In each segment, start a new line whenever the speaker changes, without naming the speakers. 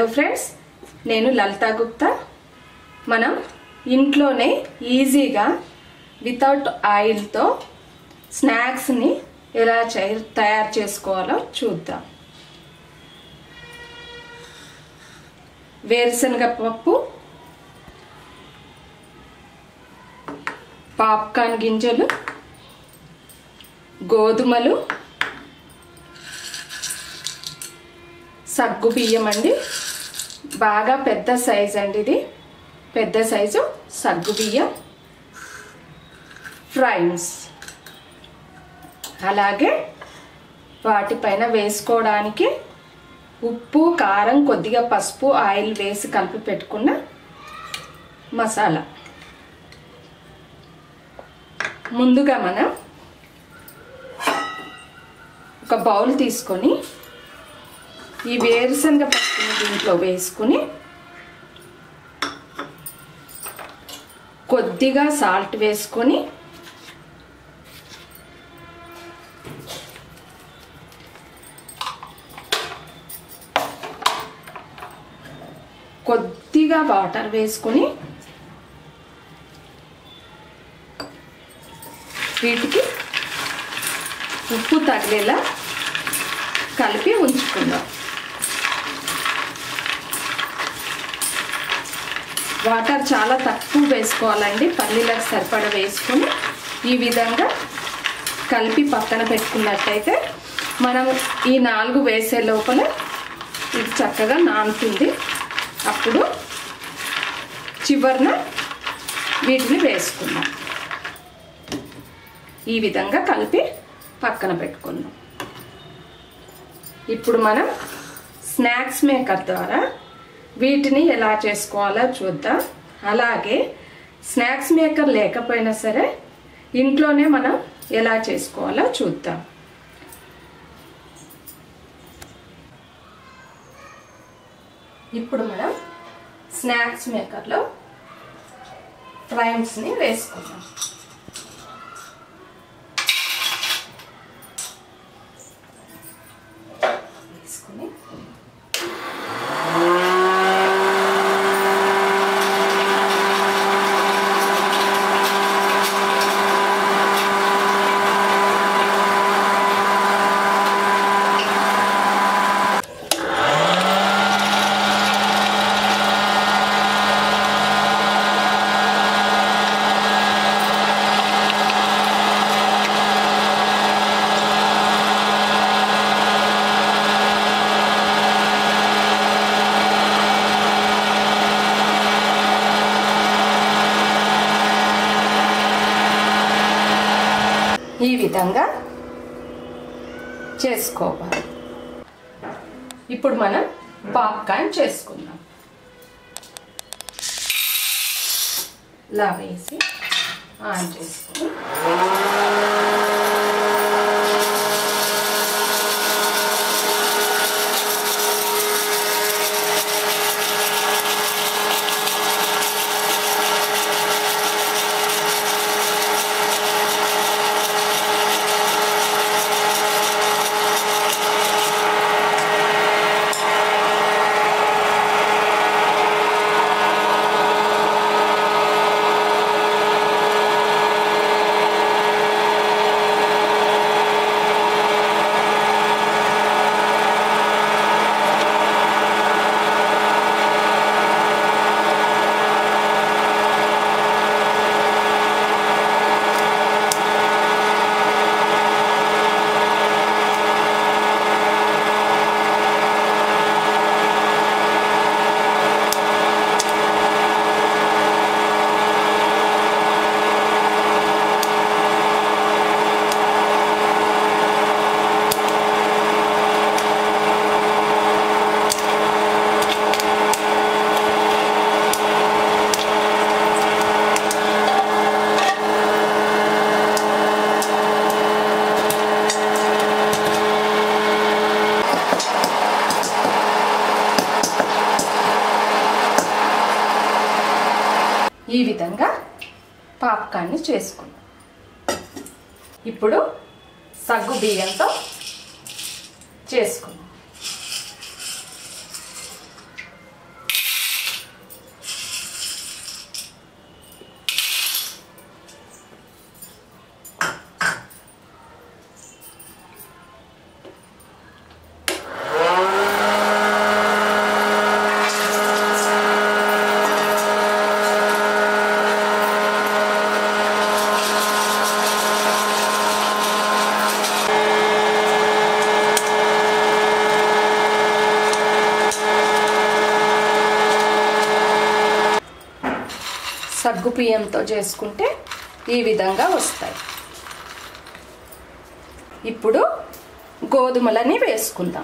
friends నేను లలితా గుప్తా మనం ఇంట్లోనే ఈజీగా వితౌట్ ఆయిల్తో స్నాక్స్ని ఎలా చే- తయారు చేసుకోవాలో చూద్దాం వేరుశనగ పప్పు పాప్కార్న్ గింజలు గోధుమలు సగ్గు బియ్యం అండి బాగా పెద్ద సైజ్ అండి ఇది పెద్ద సైజు సగ్గు బియ్యం ఫ్రైన్స్ అలాగే వాటిపైన వేసుకోవడానికి ఉప్పు కారం కొద్దిగా పసుపు ఆయిల్ వేసి కలిపి పెట్టుకున్న మసాలా ముందుగా మనం ఒక బౌల్ తీసుకొని ఈ వేరుశనగ పప్పుని దీంట్లో వేసుకుని కొద్దిగా సాల్ట్ వేసుకొని కొద్దిగా వాటర్ వేసుకొని వీటికి ఉప్పు తగిలేలా కలిపి ఉంచుకుందాం వాటర్ చాలా తక్కువ వేసుకోవాలండి పల్లీలకు సరిపడ వేసుకొని ఈ విధంగా కలిపి పక్కన పెట్టుకున్నట్టయితే మనం ఈ నాలుగు వేసే లోపల ఇది చక్కగా నానుతుంది అప్పుడు చివరిన వీటిని వేసుకుందాం ఈ విధంగా కలిపి పక్కన పెట్టుకుందాం ఇప్పుడు మనం స్నాక్స్ మేకర్ ద్వారా వీటిని ఎలా చేసుకోవాలో చూద్దాం అలాగే స్నాక్స్ మేకర్ లేకపోయినా సరే ఇంట్లోనే మనం ఎలా చేసుకోవాలో చూద్దాం ఇప్పుడు మనం స్నాక్స్ మేకర్లో ఫ్రైమ్స్ని వేసుకుందాం వేసుకుని ఈ విధంగా చేసుకోవాలి ఇప్పుడు మనం పాప్కార్న్ చేసుకుందాం ఇలా వేసి ఆన్ చేసుకుని ఈ విధంగా పాప్కార్న్ని చేసుకుందాం ఇప్పుడు సగ్గు బియ్యంతో చేసుకుందాం సగ్గు బియ్యంతో చేసుకుంటే ఈ విధంగా వస్తాయి ఇప్పుడు గోధుమలని వేసుకుందాం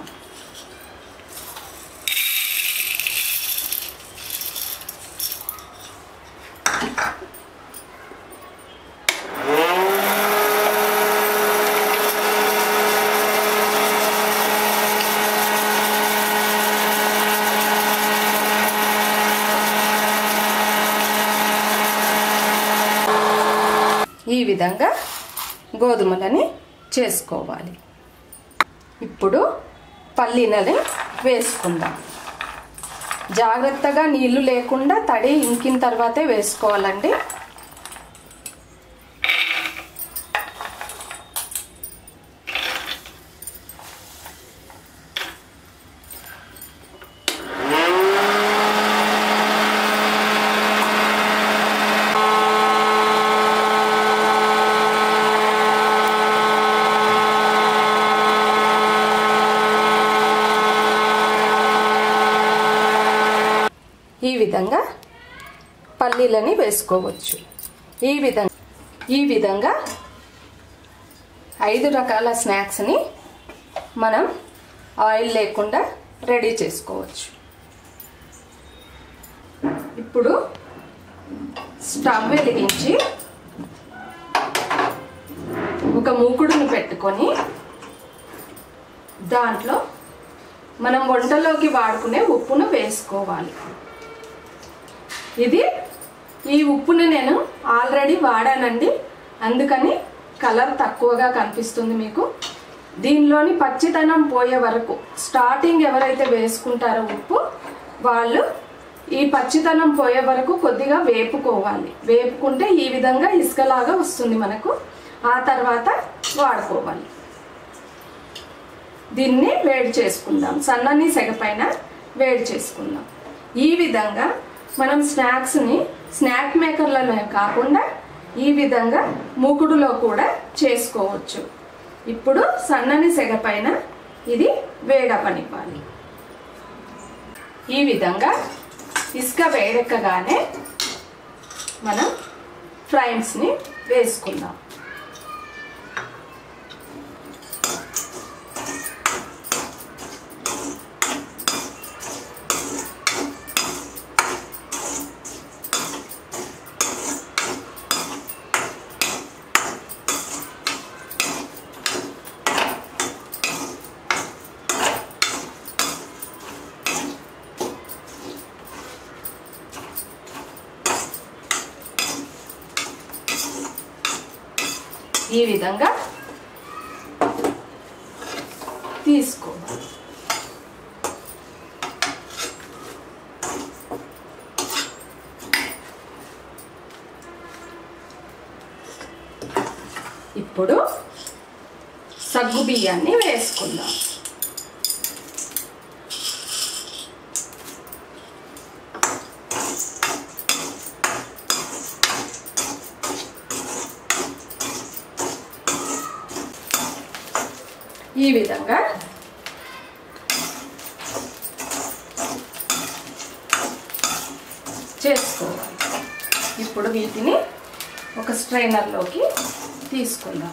ఈ విధంగా గోధుమలని చేసుకోవాలి ఇప్పుడు పల్లీలని వేసుకుందాం జాగ్రత్తగా నీళ్లు లేకుండా తడి ఇంకిన తర్వాతే వేసుకోవాలండి ఈ విధంగా పల్లీలని వేసుకోవచ్చు ఈ విధంగా ఈ విధంగా ఐదు రకాల స్నాక్స్ని మనం ఆయిల్ లేకుండా రెడీ చేసుకోవచ్చు ఇప్పుడు స్టవ్ వెలిగించి ఒక మూకుడును పెట్టుకొని దాంట్లో మనం వంటలోకి వాడుకునే ఉప్పును వేసుకోవాలి ఇది ఈ ఉప్పుని నేను ఆల్రెడీ వాడానండి అందుకని కలర్ తక్కువగా కనిపిస్తుంది మీకు దీనిలోని పచ్చితనం పోయే వరకు స్టార్టింగ్ ఎవరైతే వేసుకుంటారో ఉప్పు వాళ్ళు ఈ పచ్చితనం పోయే వరకు కొద్దిగా వేపుకోవాలి వేపుకుంటే ఈ విధంగా ఇసుకలాగా వస్తుంది మనకు ఆ తర్వాత వాడుకోవాలి దీన్ని వేడి చేసుకుందాం సన్నని సెగ పైన వేడి చేసుకుందాం ఈ విధంగా మనం స్నాక్స్ని స్నాక్ మేకర్లనే కాకుండా ఈ విధంగా మూకుడులో కూడా చేసుకోవచ్చు ఇప్పుడు సన్నని సెగ పైన ఇది వేడపనివ్వాలి ఈ విధంగా ఇసుక వేడెక్కగానే మనం ఫ్రైమ్స్ని వేసుకుందాం ఈ విధంగా తీసుకోవాలి ఇప్పుడు సగ్గు బియ్యాన్ని వేసుకుందాం ఈ విధంగా చేసుకోవాలి ఇప్పుడు వీటిని ఒక స్ట్రైనర్లోకి తీసుకుందాం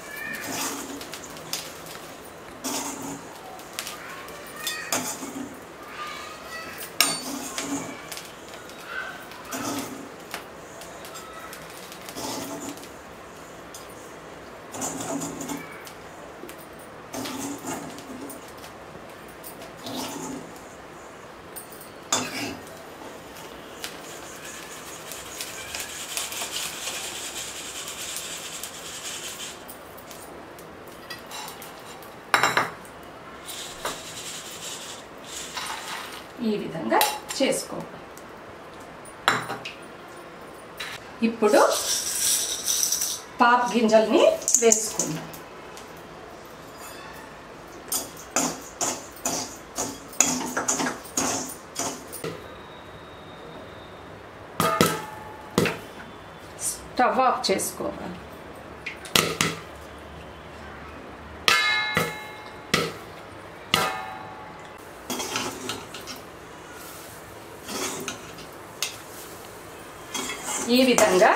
ఈ విధంగా చేసుకోవాలి ఇప్పుడు పాప్ గింజల్ని వేసుకుందాం స్టవ్ ఆఫ్ చేసుకోవాలి ఈ విధంగా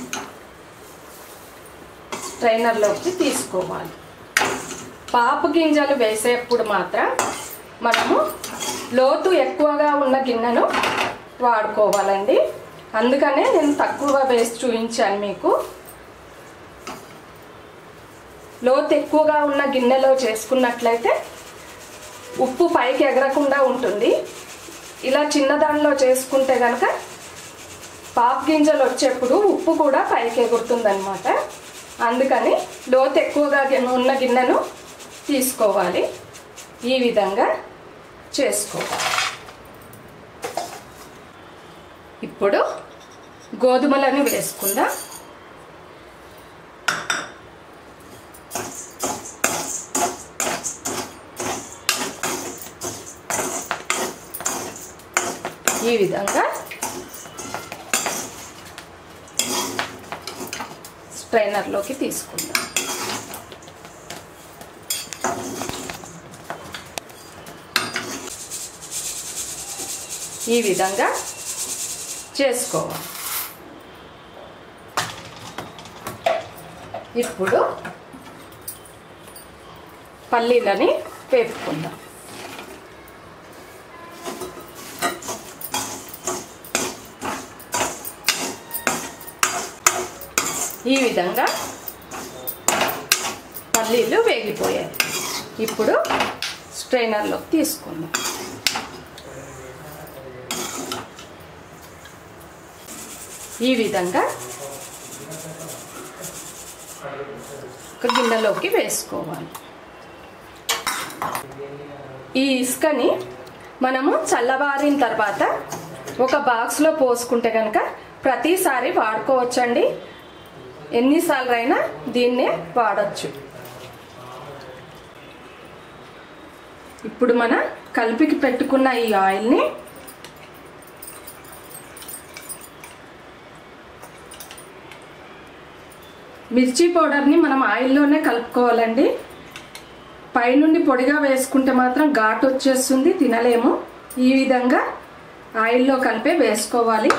స్ట్రైనర్లోకి తీసుకోవాలి పాపు గింజలు వేసేప్పుడు మాత్రం మనము లోతు ఎక్కువగా ఉన్న గిన్నెను వాడుకోవాలండి అందుకనే నేను తక్కువ వేసి చూపించాను మీకు లోతు ఎక్కువగా ఉన్న గిన్నెలో చేసుకున్నట్లయితే ఉప్పు పైకి ఎగరకుండా ఉంటుంది ఇలా చిన్న దానిలో చేసుకుంటే కనుక పాప్ గింజలు వచ్చేప్పుడు ఉప్పు కూడా పైకి ఎగురుతుందనమాట అందుకని లోతు ఎక్కువగా గిన్నె- ఉన్న గిన్నెను తీసుకోవాలి ఈ విధంగా చేసుకోవాలి ఇప్పుడు గోధుమలను వేసుకుందాం ఈ విధంగా స్ట్రైనర్లోకి తీసుకుందాం ఈ విధంగా చేసుకోవాలి ఇప్పుడు పల్లీలని వేపుకుందాం ఈ విధంగా పల్లీలు వేగిపోయాయి ఇప్పుడు స్ట్రైనర్లోకి తీసుకుందాం ఈ విధంగా ఒక గిన్నెలోకి వేసుకోవాలి ఈ ఇసుకని మనము చల్లబారిన తర్వాత ఒక బాక్స్లో పోసుకుంటే కనుక ప్రతిసారి వాడుకోవచ్చండి ఎన్నిసార్లు అయినా దీన్నే వాడచ్చు ఇప్పుడు మన కలిపికి పెట్టుకున్న ఈ ఆయిల్ని మిర్చి పౌడర్ని మనం ఆయిల్లోనే కలుపుకోవాలండి పైనుండి పొడిగా వేసుకుంటే మాత్రం ఘాటు వచ్చేస్తుంది తినలేము ఈ విధంగా ఆయిల్లో కలిపే వేసుకోవాలి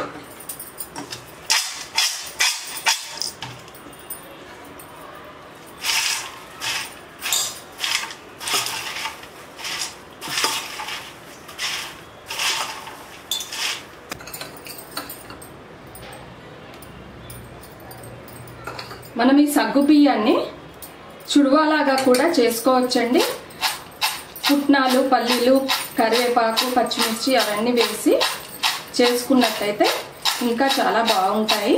మనం ఈ సగ్గు బియ్యాన్ని చుడువాలాగా కూడా చేసుకోవచ్చండి పుట్నాలు పల్లీలు కరివేపాకు పచ్చిమిర్చి అవన్నీ వేసి చేసుకున్నట్టయితే ఇంకా చాలా బాగుంటాయి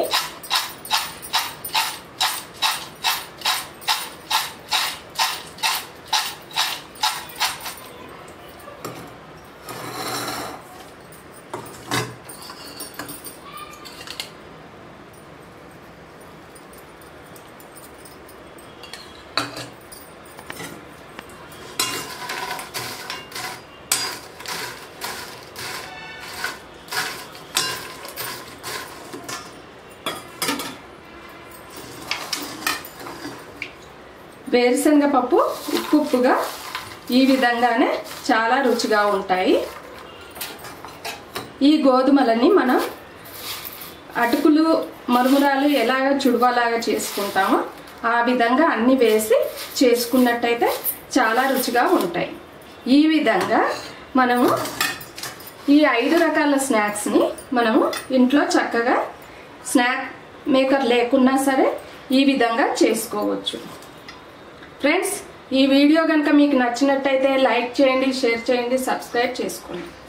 వేరుశనగ పప్పు ఉప్పు ఉప్పుగా ఈ విధంగానే చాలా రుచిగా ఉంటాయి ఈ గోధుమలని మనం అటుకులు మరుమురాలు ఎలాగ చుడువలాగా చేసుకుంటామో ఆ విధంగా అన్ని వేసి చేసుకున్నట్టయితే చాలా రుచిగా ఉంటాయి ఈ విధంగా మనము ఈ ఐదు రకాల స్నాక్స్ని మనము ఇంట్లో చక్కగా స్నాక్ మేకర్ లేకున్నా సరే ఈ విధంగా చేసుకోవచ్చు ఫ్రెండ్స్ ఈ వీడియో కనుక మీకు నచ్చినట్టయితే లైక్ చేయండి షేర్ చేయండి సబ్స్క్రైబ్ చేసుకోండి